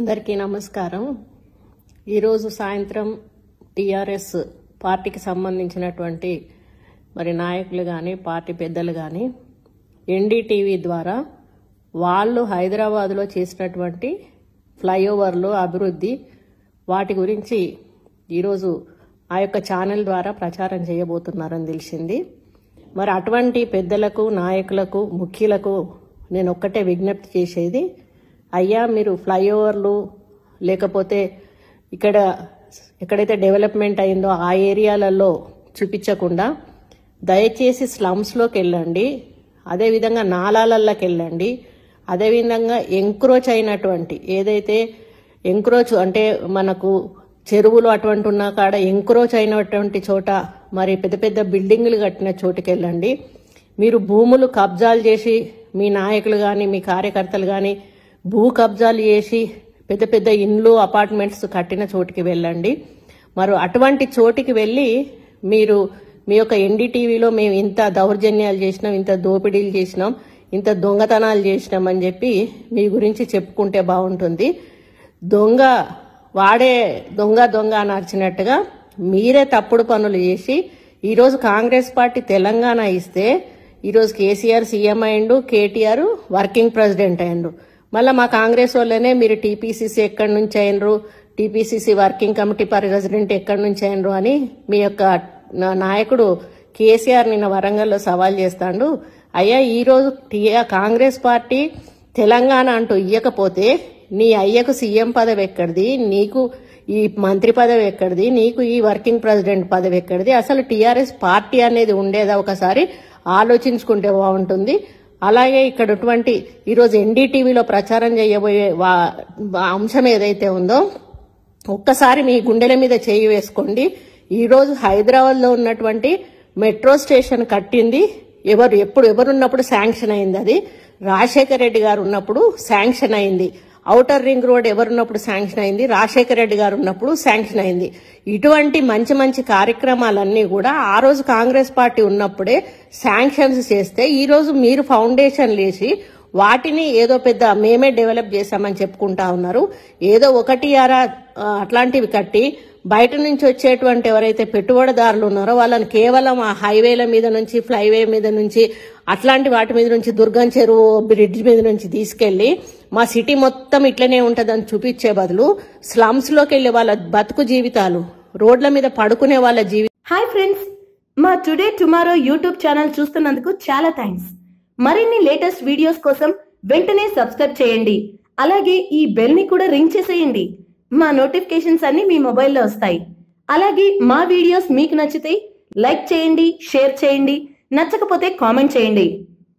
అందరికీ నమస్కారం ఈరోజు సాయంత్రం టీఆర్ఎస్ పార్టీకి సంబంధించినటువంటి మరి నాయకులు కానీ పార్టీ పెద్దలు కానీ ఎన్డీటీవీ ద్వారా వాళ్ళు హైదరాబాద్లో చేసినటువంటి ఫ్లైఓవర్లు అభివృద్ధి వాటి గురించి ఈరోజు ఆ యొక్క ఛానల్ ద్వారా ప్రచారం చేయబోతున్నారని తెలిసింది మరి అటువంటి పెద్దలకు నాయకులకు ముఖ్యులకు నేను ఒక్కటే విజ్ఞప్తి చేసేది అయ్యా మీరు ఫ్లైఓవర్లు లేకపోతే ఇక్కడ ఎక్కడైతే డెవలప్మెంట్ అయిందో ఆ ఏరియాలలో చూపించకుండా దయచేసి స్లమ్స్లోకి వెళ్ళండి అదేవిధంగా నాలాలలోకి వెళ్ళండి అదేవిధంగా ఎంక్రోచ్ అయినటువంటి ఏదైతే ఎంక్రోచ్ అంటే మనకు చెరువులు అటువంటి ఉన్న కాడ ఎంక్రోచ్ అయినటువంటి చోట మరి పెద్ద పెద్ద బిల్డింగులు కట్టిన చోటుకి వెళ్ళండి మీరు భూములు కబ్జాలు చేసి మీ నాయకులు కానీ మీ కార్యకర్తలు కానీ భూ కబ్జాలు చేసి పెద్ద పెద్ద ఇండ్లు అపార్ట్మెంట్స్ కట్టిన చోటికి వెళ్ళండి మరి అటువంటి చోటికి వెళ్ళి మీరు మీ యొక్క ఎన్డీటీవీలో మేము ఇంత దౌర్జన్యాలు చేసినాం ఇంత దోపిడీలు చేసినాం ఇంత దొంగతనాలు చేసినాం అని చెప్పి మీ గురించి చెప్పుకుంటే బాగుంటుంది దొంగ వాడే దొంగ దొంగ అని అరిచినట్టుగా మీరే తప్పుడు పనులు చేసి ఈరోజు కాంగ్రెస్ పార్టీ తెలంగాణ ఇస్తే ఈరోజు కేసీఆర్ సీఎం అయిండు కేటీఆర్ వర్కింగ్ ప్రెసిడెంట్ అయిండు మళ్ళీ మా కాంగ్రెస్ వాళ్ళనే మీరు టీపీసీసీ ఎక్కడి నుంచి అయినరు టీపీసీసీ వర్కింగ్ కమిటీ ప్రెసిడెంట్ ఎక్కడి నుంచి అయినరు అని మీ యొక్క నా- నాయకుడు కేసీఆర్ నిన్న వరంగల్లో సవాల్ చేస్తాడు అయ్యా ఈరోజు టీ- కాంగ్రెస్ పార్టీ తెలంగాణ అంటూ ఇయ్యకపోతే నీ అయ్యకు సీఎం పదవి ఎక్కడిది నీకు ఈ మంత్రి పదవి ఎక్కడిది నీకు ఈ వర్కింగ్ ప్రెసిడెంట్ పదవి ఎక్కడిది అసలు టీఆర్ఎస్ పార్టీ అనేది ఉండేదా ఒకసారి ఆలోచించుకుంటే బాగుంటుంది అలాగే ఇక్కడ ఉన్నటువంటి ఈరోజు ఎన్డీటీవీలో ప్రచారం చేయబోయే వా- వా- అంశం ఏదైతే ఉందో ఒక్కసారి మీ గుండెల మీద చేయి వేసుకోండి ఈరోజు హైదరాబాద్లో ఉన్నటువంటి మెట్రో స్టేషన్ కట్టింది ఎవరు ఎప్పుడు ఎవరున్నప్పుడు శాంక్షన్ అయింది అది రాజశేఖర రెడ్డి గారు ఉన్నప్పుడు శాంక్షన్ అయింది ఔటర్ రింగ్ రోడ్ ఎవరున్నప్పుడు శాంక్షన్ అయింది రాజశేఖర రెడ్డి గారు ఉన్నప్పుడు శాంక్షన్ అయింది ఇటువంటి మంచి మంచి కార్యక్రమాలన్నీ కూడా ఆ రోజు కాంగ్రెస్ పార్టీ ఉన్నప్పుడే శాంక్షన్స్ చేస్తే ఈ రోజు మీరు ఫౌండేషన్ లేచి వాటిని ఏదో పెద్ద మేమే డెవలప్ చేశామని చెప్పుకుంటా ఉన్నారు ఏదో ఒకటి అరా ఆ, అట్లాంటివి కట్టి బయట నుంచి వచ్చేటువంటి ఎవరైతే పెట్టుబడిదారులు ఉన్నారో వాళ్ళని కేవలం ఆ హైవేల మీద నుంచి ఫ్లైవే మీద నుంచి అట్లాంటి వాటి మీద నుంచి దుర్గం చెరువు బ్రిడ్జ్ మీద నుంచి తీసుకెళ్లి మా సిటీ మొత్తం ఇట్లనే ఉంటదని చూపించే బదులు స్లమ్స్ లోకి వెళ్లే వాళ్ళ బతుకు జీవితాలు రోడ్ల మీద పడుకునే వాళ్ళ జీవి హాయ్ ఫ్రెండ్స్ మా టుడే టుమారో యూట్యూబ్ ఛానల్ చూస్తున్నందుకు చాలా థ్యాంక్స్ మరిన్ని లేటెస్ట్ వీడియోస్ కోసం వెంటనే సబ్స్క్రైబ్ చేయండి అలాగే ఈ బెల్ ని కూడా రింగ్ చేసేయండి మా నోటిఫికేషన్స్ అన్ని మీ మొబైల్లో వస్తాయి అలాగే మా వీడియోస్ మీకు నచ్చితే లైక్ చేయండి షేర్ చేయండి నచ్చకపోతే కామెంట్ చేయండి